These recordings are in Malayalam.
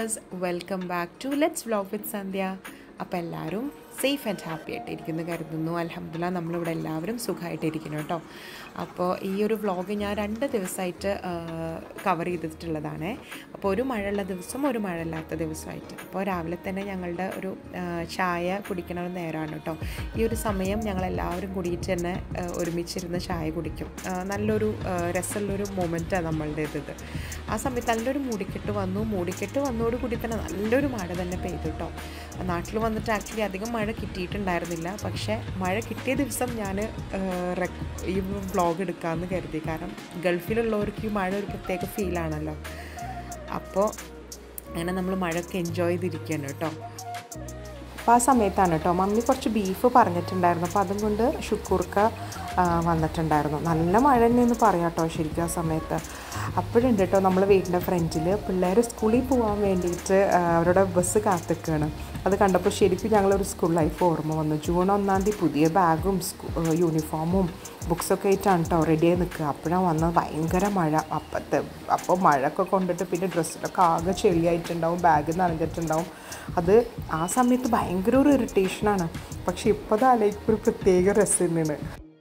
viewers welcome back to let's vlog with Sandhya അപ്പോൾ എല്ലാവരും സേഫ് ആൻഡ് ഹാപ്പി ആയിട്ട് ഇരിക്കുന്നു കരുതുന്നു അലഹമില്ല നമ്മളിവിടെ എല്ലാവരും സുഖമായിട്ടിരിക്കുന്നു കേട്ടോ അപ്പോൾ ഈ ഒരു വ്ളോഗ് ഞാൻ രണ്ട് ദിവസമായിട്ട് കവർ ചെയ്തിട്ടുള്ളതാണ് അപ്പോൾ ഒരു മഴയുള്ള ദിവസം ഒരു മഴയില്ലാത്ത ദിവസമായിട്ട് അപ്പോൾ രാവിലെ തന്നെ ഞങ്ങളുടെ ഒരു ആ, ചായ കുടിക്കണ ഒരു നേരമാണ് കേട്ടോ ഈ ഒരു സമയം ഞങ്ങൾ എല്ലാവരും കൂടിയിട്ട് തന്നെ ആ, ഒരുമിച്ചിരുന്ന് ചായ കുടിക്കും ആ, നല്ലൊരു ആ, രസമുള്ളൊരു മൊമെൻറ്റാണ് നമ്മളുടെ ഇത് ആ സമയത്ത് നല്ലൊരു മൂടിക്കെട്ട് വന്നു മൂടിക്കെട്ട് വന്നോടുകൂടി തന്നെ നല്ലൊരു മഴ തന്നെ പെയ്തു കേട്ടോ നാട്ടിൽ വന്നിട്ട് ആക്ച്വലി അധികം മഴ കിട്ടിയിട്ടുണ്ടായിരുന്നില്ല പക്ഷേ മഴ കിട്ടിയ ദിവസം ഞാൻ ഈ വ്ളോഗ് എടുക്കാമെന്ന് കരുതി കാരണം ഗൾഫിലുള്ളവർക്ക് ഈ മഴ ഒരു പ്രത്യേക ഫീലാണല്ലോ അപ്പോൾ അങ്ങനെ നമ്മൾ മഴയൊക്കെ എൻജോയ് ചെയ്തിരിക്കുകയാണ് കേട്ടോ അപ്പോൾ ആ സമയത്താണ് കേട്ടോ മമ്മി കുറച്ച് ബീഫ് പറഞ്ഞിട്ടുണ്ടായിരുന്നു അപ്പോൾ അതും കൊണ്ട് ഷുക്കൂർക്ക ആ, വന്നിട്ടുണ്ടായിരുന്നു നല്ല മഴ തന്നെയെന്ന് പറയാം കേട്ടോ ശരിക്കും ആ സമയത്ത് അപ്പോഴുണ്ട് കേട്ടോ നമ്മൾ വീടിൻ്റെ ഫ്രണ്ടിൽ പിള്ളേർ സ്കൂളിൽ പോകാൻ വേണ്ടിയിട്ട് ആ, അവരുടെ ബസ് കാത്തിക്കുകയാണ് അത് കണ്ടപ്പോൾ ശരിക്കും ഞങ്ങളൊരു സ്കൂൾ ലൈഫ് ഓർമ്മ വന്നു ജൂൺ ഒന്നാം തീയതി പുതിയ ബാഗും സ്കൂ യൂണിഫോമും ബുക്സൊക്കെ ആയിട്ടാണ് കേട്ടോ റെഡിയായി നിൽക്കുക അപ്പോഴാണ് വന്നത് ഭയങ്കര മഴ അപ്പത്തെ അപ്പോൾ മഴയൊക്കെ കൊണ്ടിട്ട് പിന്നെ ഡ്രസ്സിലൊക്കെ ആകെ ചെളിയായിട്ടുണ്ടാവും ബാഗ് നനഞ്ഞിട്ടുണ്ടാവും അത് ആ സമയത്ത് ഭയങ്കര ഒരു ഇറിറ്റേഷനാണ് പക്ഷെ ഇപ്പോൾ അത് ആലോചിക്കുമ്പോൾ ഒരു പ്രത്യേക രസം തന്നെയാണ്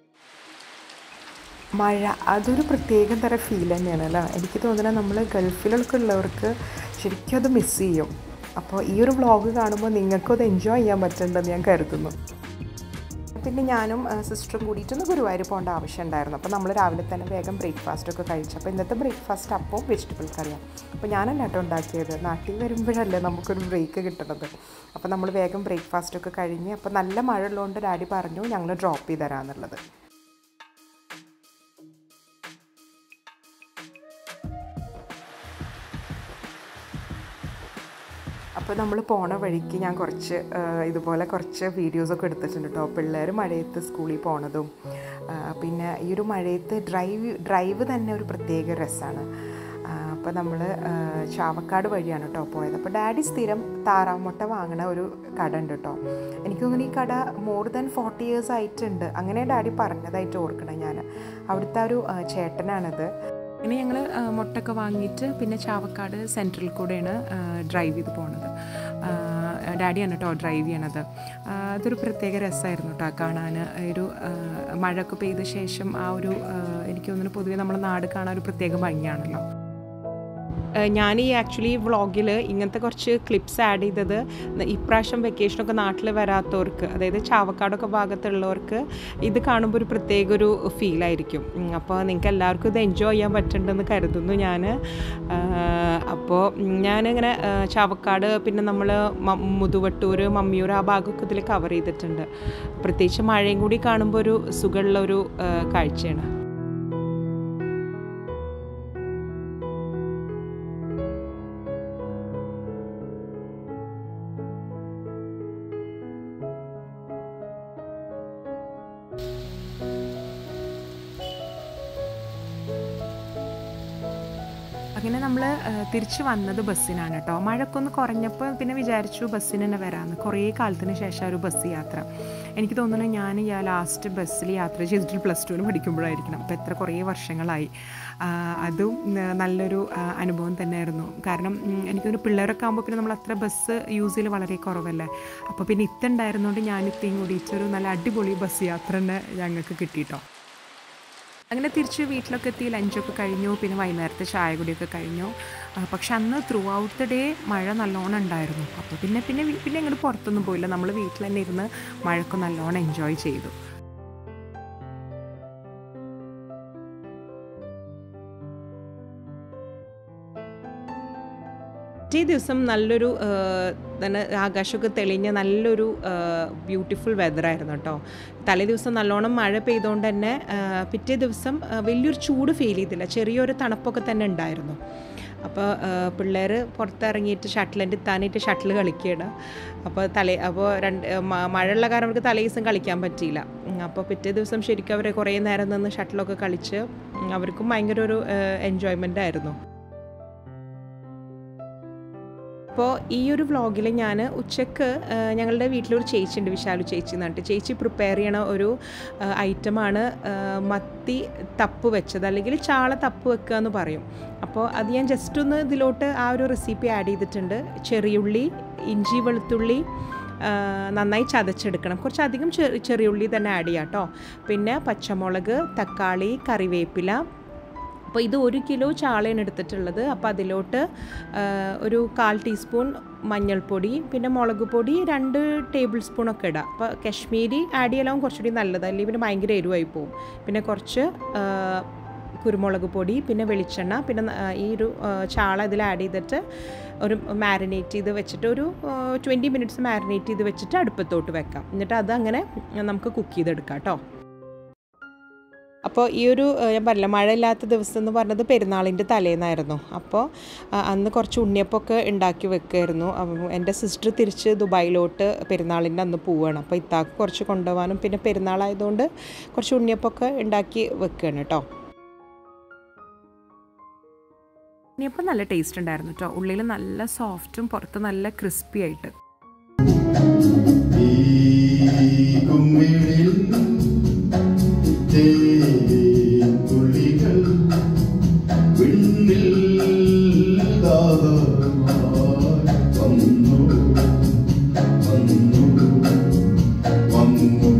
മഴ അതൊരു പ്രത്യേകം തരം ഫീൽ തന്നെയാണ് അല്ലേ എനിക്ക് തോന്നുന്നത് നമ്മൾ ഗൾഫിലൊക്കെ ഉള്ളവർക്ക് ശരിക്കും അത് മിസ് ചെയ്യും അപ്പോൾ ഈ ഒരു വ്ളോഗ് കാണുമ്പോൾ നിങ്ങൾക്കും അത് എൻജോയ് ചെയ്യാൻ പറ്റുന്നുണ്ടെന്ന് ഞാൻ കരുതുന്നു പിന്നെ ഞാനും ആ, സിസ്റ്ററും കൂടിയിട്ടൊന്ന് ഗുരുവായൂർ പോകേണ്ട ആവശ്യം ഉണ്ടായിരുന്നു അപ്പോൾ നമ്മൾ രാവിലെ തന്നെ വേഗം ബ്രേക്ക്ഫാസ്റ്റ് ഒക്കെ കഴിച്ചു അപ്പോൾ ഇന്നത്തെ ബ്രേക്ക്ഫാസ്റ്റ് അപ്പവും വെജിറ്റബിൾ കറിയാണ് അപ്പോൾ ഞാനല്ല കേട്ടോ ഉണ്ടാക്കിയത് നാട്ടിൽ വരുമ്പോഴല്ലേ നമുക്കൊരു ബ്രേക്ക് കിട്ടണത് അപ്പോൾ നമ്മൾ വേഗം ബ്രേക്ക്ഫാസ്റ്റ് ഒക്കെ കഴിഞ്ഞ് അപ്പോൾ നല്ല മഴ ഉള്ളതുകൊണ്ട് ഡാഡി പറഞ്ഞു ഞങ്ങൾ ഡ്രോപ്പ് ചെയ്ത് തരാമെന്നുള്ളത് അപ്പോൾ നമ്മൾ പോണ വഴിക്ക് ഞാൻ കുറച്ച് ആ, ഇതുപോലെ കുറച്ച് വീഡിയോസൊക്കെ എടുത്തിട്ടുണ്ട് കേട്ടോ പിള്ളേർ മഴയത്ത് സ്കൂളിൽ പോണതും ആ, പിന്നെ ഈ ഒരു മഴയത്ത് ഡ്രൈവ് ഡ്രൈവ് തന്നെ ഒരു പ്രത്യേക രസമാണ് അപ്പോൾ നമ്മൾ ചാവക്കാട് വഴിയാണ് കേട്ടോ പോയത് അപ്പോൾ ഡാഡി സ്ഥിരം താറാമുട്ട വാങ്ങണ ഒരു കട ഉണ്ട് കേട്ടോ എനിക്ക് തോന്നുന്നു ഈ കട മോർ ദാൻ ഫോർട്ടി ഇയേഴ്സ് ആയിട്ടുണ്ട് അങ്ങനെ ഡാഡി പറഞ്ഞതായിട്ട് ഓർക്കണം ഞാൻ അവിടുത്തെ ഒരു ആ, ചേട്ടനാണത് അങ്ങനെ ഞങ്ങൾ മുട്ടൊക്കെ വാങ്ങിയിട്ട് പിന്നെ ചാവക്കാട് സെൻട്രൽ കൂടെയാണ് ഡ്രൈവ് ചെയ്ത് പോണത് ആ, ഡാഡിയാണ് കേട്ടോ ഡ്രൈവ് ചെയ്യണത് ആ, അതൊരു പ്രത്യേക രസമായിരുന്നു കേട്ടോ കാണാൻ ഒരു ആ, മഴയൊക്കെ പെയ്ത ശേഷം ആ ഒരു ആ, എനിക്ക് തോന്നുന്നു പൊതുവേ നമ്മുടെ നാട് കാണാൻ ഒരു പ്രത്യേക ഭംഗിയാണല്ലോ ഞാൻ ഈ ആക്ച്വലി വ്ളോഗിൽ ഇങ്ങനത്തെ കുറച്ച് ക്ലിപ്സ് ആഡ് ചെയ്തത് ഇപ്രാവശ്യം വെക്കേഷനൊക്കെ നാട്ടിൽ വരാത്തവർക്ക് അതായത് ചാവക്കാടൊക്കെ ഭാഗത്തുള്ളവർക്ക് ഇത് കാണുമ്പോൾ ഒരു പ്രത്യേക ഒരു ഫീലായിരിക്കും അപ്പോൾ നിങ്ങൾക്ക് എല്ലാവർക്കും ഇത് എൻജോയ് ചെയ്യാൻ പറ്റുന്നുണ്ടെന്ന് കരുതുന്നു ഞാൻ അപ്പോൾ ഞാനിങ്ങനെ ആ, ചാവക്കാട് പിന്നെ നമ്മൾ മുതുവട്ടൂർ മമ്മിയൂർ ആ ഭാഗമൊക്കെ ഇതിൽ കവർ ചെയ്തിട്ടുണ്ട് പ്രത്യേകിച്ച് മഴയും കൂടി കാണുമ്പോൾ ഒരു സുഖമുള്ള ഒരു ആ, കാഴ്ചയാണ് അങ്ങനെ നമ്മൾ തിരിച്ച് വന്നത് ബസ്സിനാണ് കേട്ടോ മഴയൊക്കെ ഒന്ന് കുറഞ്ഞപ്പോൾ പിന്നെ വിചാരിച്ചു ബസ്സിന് തന്നെ വരാമെന്ന് കുറേ കാലത്തിന് ശേഷം ഒരു ബസ് യാത്ര എനിക്ക് തോന്നുന്നു ഞാൻ ഈ ലാസ്റ്റ് ബസ്സിൽ യാത്ര ചെയ്തിട്ട് പ്ലസ് ടുവിന് പഠിക്കുമ്പോഴായിരിക്കണം അപ്പോൾ എത്ര കുറേ വർഷങ്ങളായി ആ, അതും ന- നല്ലൊരു ആ, അനുഭവം തന്നെയായിരുന്നു കാരണം ഉം, എനിക്ക് തോന്നുന്നു പിള്ളേരൊക്കെ ആകുമ്പോൾ പിന്നെ നമ്മൾ അത്ര ബസ് യൂസ് ചെയ്യൽ വളരെ കുറവല്ലേ അപ്പോൾ പിന്നെ ഇത്തുണ്ടായിരുന്നുകൊണ്ട് ഞാൻ ഇത്തേയും കൂടിയിട്ടൊരു നല്ല അടിപൊളി ബസ് യാത്ര തന്നെ ഞങ്ങൾക്ക് കിട്ടിയിട്ടോ അങ്ങനെ തിരിച്ച് വീട്ടിലൊക്കെ എത്തി ലഞ്ചൊക്കെ കഴിഞ്ഞു പിന്നെ വൈകുന്നേരത്തെ ചായ കുടിയൊക്കെ കഴിഞ്ഞു ആ, പക്ഷെ അന്ന് ത്രൂ ഔട്ട് ദ ഡേ മഴ നല്ലോണം ഉണ്ടായിരുന്നു അപ്പോൾ പിന്നെ പിന്നെ വീ- പിന്നെ അങ്ങോട്ട് പുറത്തൊന്നും പോയില്ല നമ്മൾ വീട്ടിൽ തന്നെ ഇരുന്ന് മഴക്ക് നല്ലോണം എൻജോയ് ചെയ്തു പിറ്റേ ദിവസം നല്ലൊരു ആ, തന്നെ ആകാശമൊക്കെ തെളിഞ്ഞ നല്ലൊരു ബ്യൂട്ടിഫുൾ വെതറായിരുന്നു കേട്ടോ തലേ ദിവസം നല്ലോണം മഴ പെയ്തുകൊണ്ട് തന്നെ ആ, പിറ്റേ ദിവസം ആ, വലിയൊരു ചൂട് ഫീൽ ചെയ്തില്ല ചെറിയൊരു തണുപ്പൊക്കെ തന്നെ ഉണ്ടായിരുന്നു അപ്പോൾ പിള്ളേർ പുറത്തിറങ്ങിയിട്ട് ഷട്ടിലിൻ്റെ താനായിട്ട് ഷട്ടിൽ കളിക്കുകയാണ് അപ്പോൾ തലേ അപ്പോൾ രണ്ട് മ- മഴയുള്ള കാരണം അവർക്ക് തലേ ദിവസം കളിക്കാൻ പറ്റിയില്ല ഉം, അപ്പോൾ പിറ്റേ ദിവസം ശരിക്കും അവർ കുറേ നേരം നിന്ന് ഷട്ടിലൊക്കെ കളിച്ച് ഉം, അവർക്കും ഭയങ്കര ഒരു എൻജോയ്മെൻ്റ് ആയിരുന്നു അപ്പോൾ ഈ ഒരു വ്ളോഗിൽ ഞാൻ ഉച്ചക്ക് ആ, ഞങ്ങളുടെ വീട്ടിലൊരു ചേച്ചി ഉണ്ട് വിശാലു ചേച്ചി എന്നിട്ട് ചേച്ചി പ്രിപ്പയർ ചെയ്യണ ഒരു ആ, ഐറ്റമാണ് ആ, മത്തി തപ്പ് വെച്ചത് അല്ലെങ്കിൽ ചാള തപ്പ് വെക്കുക എന്ന് പറയും അപ്പോൾ അത് ഞാൻ ജസ്റ്റ് ഒന്ന് ഇതിലോട്ട് ആ ഒരു റെസിപ്പി ആഡ് ചെയ്തിട്ടുണ്ട് ചെറിയുള്ളി ഇഞ്ചി വെളുത്തുള്ളി ആ, നന്നായി ചതച്ചെടുക്കണം കുറച്ചധികം ചെറി ചെറിയുള്ളി തന്നെ ആഡ് ചെയ്യാം കേട്ടോ പിന്നെ പച്ചമുളക് തക്കാളി കറിവേപ്പില അപ്പോൾ ഇത് ഒരു കിലോ ചാളയാണ് എടുത്തിട്ടുള്ളത് അപ്പോൾ അതിലോട്ട് ആ, ഒരു കാൽ ടീസ്പൂൺ മഞ്ഞൾപ്പൊടി പിന്നെ മുളക് പൊടി രണ്ട് ടേബിൾ സ്പൂണൊക്കെ ഇടാം അപ്പോൾ കശ്മീരി ആഡ് ചെയ്യലാവും കുറച്ചുകൂടി നല്ലത് അല്ലെങ്കിൽ പിന്നെ ഭയങ്കര എരിവായി പോകും പിന്നെ കുറച്ച് ആ, കുരുമുളക് പൊടി പിന്നെ വെളിച്ചെണ്ണ പിന്നെ ന- ആ, ഈ ഒരു ആ, ചാള ഇതിൽ ആഡ് ചെയ്തിട്ട് ഒരു മാരിനേറ്റ് ചെയ്ത് വെച്ചിട്ട് ഒരു ട്വൻറ്റി മിനിറ്റ്സ് മാരിനേറ്റ് ചെയ്ത് വെച്ചിട്ട് അടുപ്പത്തോട്ട് വെക്കാം എന്നിട്ട് അത് അങ്ങനെ നമുക്ക് കുക്ക് ചെയ്തെടുക്കാം കേട്ടോ അപ്പോൾ ഈ ഒരു ഏഹ്, ഞാൻ പറഞ്ഞില്ല മഴയില്ലാത്ത ദിവസം എന്ന് പറഞ്ഞത് പെരുന്നാളിൻ്റെ തലേന്നായിരുന്നു അപ്പോൾ ആ, അന്ന് കുറച്ച് ഉണ്ണിയപ്പമൊക്കെ ഉണ്ടാക്കി വെക്കുമായിരുന്നു അപ്പം എൻ്റെ സിസ്റ്റർ തിരിച്ച് ദുബായിലോട്ട് പെരുന്നാളിൻ്റെ അന്ന് പോവുകയാണ് അപ്പോൾ ഇത്താക്ക് കുറച്ച് കൊണ്ടുപോകാനും പിന്നെ പെരുന്നാളായതുകൊണ്ട് കുറച്ച് ഉണ്ണിയപ്പമൊക്കെ ഉണ്ടാക്കി വെക്കുകയാണ് കേട്ടോ ഉണ്ണിയപ്പം നല്ല ടേസ്റ്റ് ഉണ്ടായിരുന്നു കേട്ടോ ഉള്ളിൽ നല്ല സോഫ്റ്റും പുറത്ത് നല്ല ക്രിസ്പി ആയിട്ട് ഈ കുമ്മിളിൽ തേൻതുള്ളികൾ വിണ്ണിൽ ദാഹമായി വന്നു വന്നു വന്നു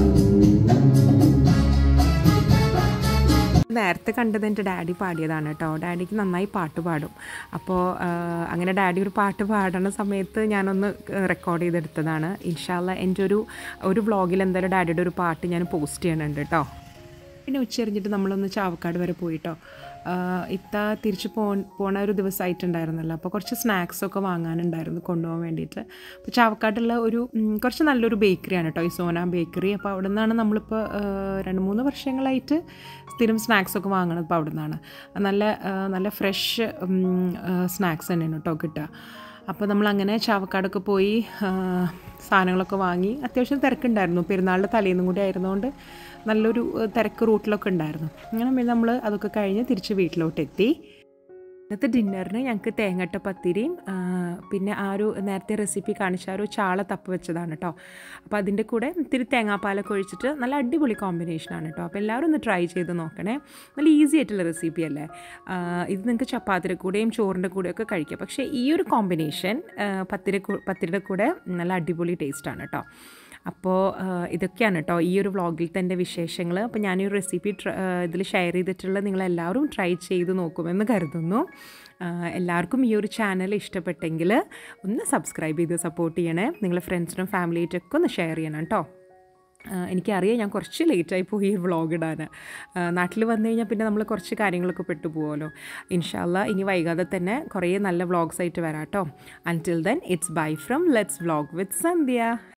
നേരത്തെ കണ്ടത് എൻ്റെ ഡാഡി പാടിയതാണ് കേട്ടോ ഡാഡിക്ക് നന്നായി പാട്ട് പാടും അപ്പോൾ അങ്ങനെ ഡാഡി ഒരു പാട്ട് പാടുന്ന സമയത്ത് ഞാനൊന്ന് റെക്കോർഡ് ചെയ്തെടുത്തതാണ് ഇൻഷാല്ല എൻ്റെ ഒരു ഒരു വ്ളോഗിൽ എന്തായാലും ഡാഡിയുടെ ഒരു പാട്ട് ഞാൻ പോസ്റ്റ് ചെയ്യണുണ്ട് കേട്ടോ പിന്നെ ഉച്ചരിഞ്ഞിട്ട് നമ്മളൊന്ന് ചാവക്കാട് വരെ പോയിട്ടോ ഇത്ത തിരിച്ച് പോ പോണ ഒരു ദിവസമായിട്ടുണ്ടായിരുന്നല്ലോ അപ്പോൾ കുറച്ച് സ്നാക്സൊക്കെ വാങ്ങാനുണ്ടായിരുന്നു കൊണ്ടുപോകാൻ വേണ്ടിയിട്ട് അപ്പോൾ ചാവക്കാടുള്ള ഒരു ഉം, കുറച്ച് നല്ലൊരു ബേക്കറിയാണ് കേട്ടോ ഈ സോന ബേക്കറി അപ്പോൾ അവിടെ നിന്നാണ് നമ്മളിപ്പോൾ ആ, രണ്ട് മൂന്ന് വർഷങ്ങളായിട്ട് സ്ഥിരം സ്നാക്സൊക്കെ വാങ്ങണത് ഇപ്പോൾ അവിടെ നിന്നാണ് നല്ല ആ, നല്ല ഫ്രഷ് സ്നാക്സ് തന്നെയാണ് കേട്ടോ കിട്ടുക അപ്പോൾ നമ്മളങ്ങനെ ചാവക്കാടൊക്കെ പോയി ആ, സാധനങ്ങളൊക്കെ വാങ്ങി അത്യാവശ്യം തിരക്കുണ്ടായിരുന്നു പെരുന്നാളിൻ്റെ തലേന്നും കൂടി ആയിരുന്നുകൊണ്ട് നല്ലൊരു ആ, തിരക്ക് റൂട്ടിലൊക്കെ ഉണ്ടായിരുന്നു അങ്ങനെ പിന്നെ നമ്മൾ അതൊക്കെ കഴിഞ്ഞ് തിരിച്ച് വീട്ടിലോട്ട് എത്തി ഇന്നത്തെ ഡിന്നറിന് ഞങ്ങൾക്ക് തേങ്ങട്ട പത്തിരിയും ആ, പിന്നെ ആ ഒരു നേരത്തെ റെസിപ്പി കാണിച്ച ആ ഒരു ചാള തപ്പ് വെച്ചതാണ് കേട്ടോ അപ്പോൾ അതിൻ്റെ കൂടെ ഇത്തിരി തേങ്ങാപ്പാലൊക്കെ ഒഴിച്ചിട്ട് നല്ല അടിപൊളി കോമ്പിനേഷനാണ് കേട്ടോ അപ്പോൾ എല്ലാവരും ഒന്ന് ട്രൈ ചെയ്ത് നോക്കണേ നല്ല ഈസി ആയിട്ടുള്ള റെസിപ്പി അല്ലേ ആ, ഇത് നിങ്ങൾക്ക് ചപ്പാത്തിയുടെ കൂടെയും ചോറിൻ്റെ കൂടെയൊക്കെ കഴിക്കാം പക്ഷേ ഈ ഒരു കോമ്പിനേഷൻ പത്തിരി പത്തിരിയുടെ കൂടെ നല്ല അടിപൊളി ടേസ്റ്റാണ് കേട്ടോ അപ്പോൾ ഇതൊക്കെയാണ് കേട്ടോ ഈ ഒരു വ്ളോഗിൽ തന്നെ വിശേഷങ്ങൾ അപ്പോൾ ഞാൻ ഈ ഒരു റെസിപ്പി ഇതിൽ ഷെയർ ചെയ്തിട്ടുള്ള നിങ്ങളെല്ലാവരും ട്രൈ ചെയ്ത് നോക്കുമെന്ന് കരുതുന്നു ആ, എല്ലാവർക്കും ഈ ഒരു ചാനൽ ഇഷ്ടപ്പെട്ടെങ്കിൽ ഒന്ന് സബ്സ്ക്രൈബ് ചെയ്ത് സപ്പോർട്ട് ചെയ്യണേ നിങ്ങളുടെ ഫ്രണ്ട്സിനും ഫാമിലിയായിട്ടൊക്കെ ഒന്ന് ഷെയർ ചെയ്യണം കേട്ടോ ആ, എനിക്കറിയാം ഞാൻ കുറച്ച് ലേറ്റായി പോയി ഈ വ്ളോഗ് ഇടാൻ നാട്ടിൽ വന്നു കഴിഞ്ഞാൽ പിന്നെ നമ്മൾ കുറച്ച് കാര്യങ്ങളൊക്കെ പെട്ടു പോകുമല്ലോ ഇൻഷാല്ല ഇനി വൈകാതെ തന്നെ കുറേ നല്ല വ്ളോഗ്സ് ആയിട്ട് വരാം കേട്ടോ until then it's bye from let's vlog with Sandhya